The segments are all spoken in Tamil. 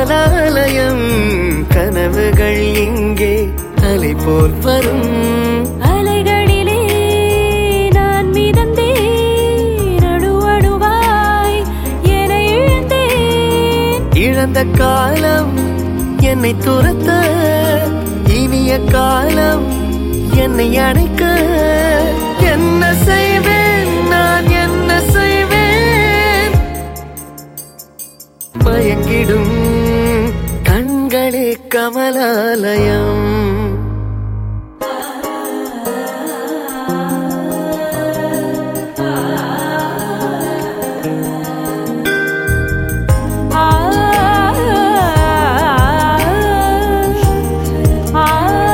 கமலாலயம் கனவுகள் இங்கே அலை போல் வரும் அலைகளிலே நான் மிதந்தேன் நடுவடுவாய் என இழந்தேன் இழந்த காலம் என்னை துரத்த இனிய காலம் என்னை அணைக்க என்ன செய்வேன் நான் என்ன செய்வேன் மயங்கிடும் கண்களே கமலாலயம் ஆ ஆ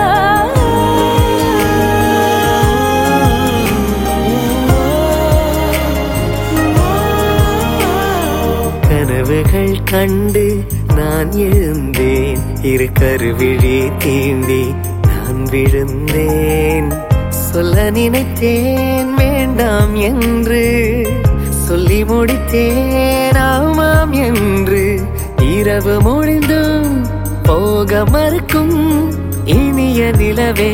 கனவுகள் கண்டு நான் எழுந்தேன் இரு கருவிழி தீண்டி நான் விழுந்தேன் சொல்ல நினைத்தேன் வேண்டாம் என்று சொல்லி முடித்தேன் ஆமாம் என்று இரவு முடிந்தும் போக மறுக்கும் இனிய நிலவே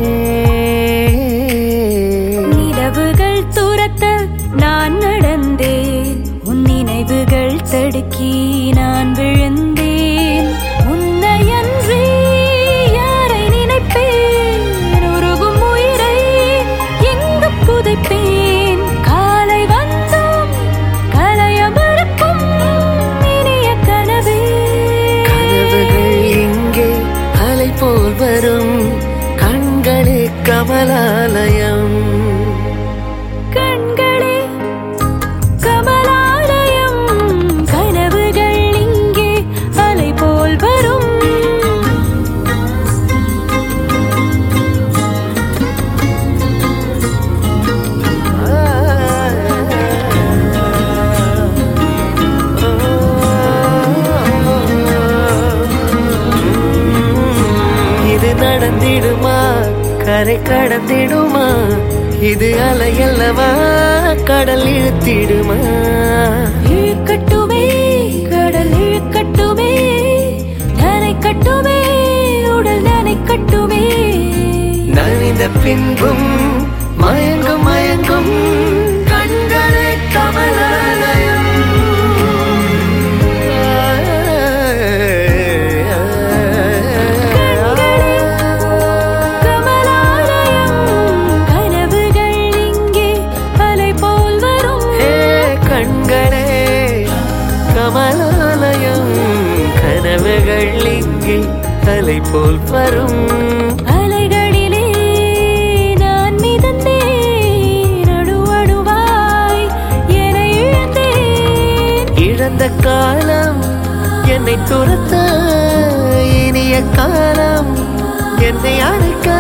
நிலவுகள் துரத்த நான் நடந்தேன் உன் நினைவுகள் தடுக்கி நான் விழுந்தேன் உன்னையன்றி யாரை நினைப்பேன் உருகும் உயிரை எங்கு புதைப்பேன் காலை வந்தும் கலைய மறுக்கும் இனிய கனவே கனவுகள் இங்கே அலை போல் வரும் கண்களே கமலாலயம் கண்களே கமலாலயம் கனவுகள் இங்கே அலை போல் வரும் இது நடந்திடுமா கரை கடந்திடுமா இது அலையல்லவா கடல் இழுத்திடுமா இழுக்கட்டுமே கடல் இழுக்கட்டுமே நனைக்கட்டுமே உடல் நனைக்கட்டுமே நனைந்த பின்பும் மயங்கும் மயங்கும் கண்களே கமலாலயம் கமலாலயம் கனவுகள் இங்கே அலை போல் வரும் ஹே கண்களே கமலாலயம் கனவுகள் இங்கே அலை போல் வரும் அலைகளிலே நான் மிதந்தேன் நடுவடுவாய் என இழந்தேன் இழந்த காலம் என்னை துரத்த இனிய காலம் என்னை அழைக்க